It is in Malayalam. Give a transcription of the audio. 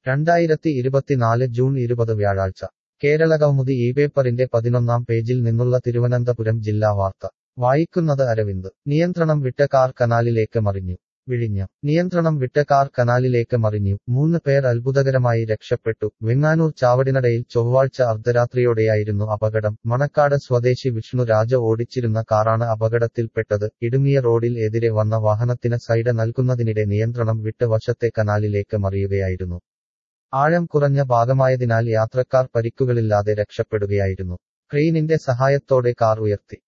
രണ്ടായിരത്തി ഇരുപത്തിനാല് ജൂൺ ഇരുപത് വ്യാഴാഴ്ച കേരളകൗമുദി ഈ പേപ്പറിന്റെ പതിനൊന്നാം പേജിൽ നിന്നുള്ള തിരുവനന്തപുരം ജില്ലാ വാർത്ത വായിക്കുന്നത് അരവിന്ദ് നിയന്ത്രണം വിട്ട കാർ കനാലിലേക്ക് മറിഞ്ഞു വിഴിഞ്ഞം നിയന്ത്രണം വിട്ട കാർ കനാലിലേക്ക് മറിഞ്ഞു മൂന്ന് പേർ അത്ഭുതകരമായി രക്ഷപ്പെട്ടു വെങ്ങാനൂർ ചാവടിനടയിൽ ചൊവ്വാഴ്ച അർദ്ധരാത്രിയോടെയായിരുന്നു അപകടം മണക്കാട് സ്വദേശി വിഷ്ണു രാജ ഓടിച്ചിരുന്ന കാറാണ് അപകടത്തിൽപ്പെട്ടത് ഇടുങ്ങിയ റോഡിൽ എതിരെ വന്ന വാഹനത്തിന് സൈഡ് നൽകുന്നതിനിടെ നിയന്ത്രണം വിട്ട് വശത്തെ കനാലിലേക്ക് മറിയുകയായിരുന്നു ആഴം കുറഞ്ഞ ഭാഗമായതിനാൽ യാത്രക്കാർ പരിക്കുകളില്ലാതെ രക്ഷപ്പെടുകയായിരുന്നു ക്രെയിനിന്റെ സഹായത്തോടെ കാർ ഉയർത്തി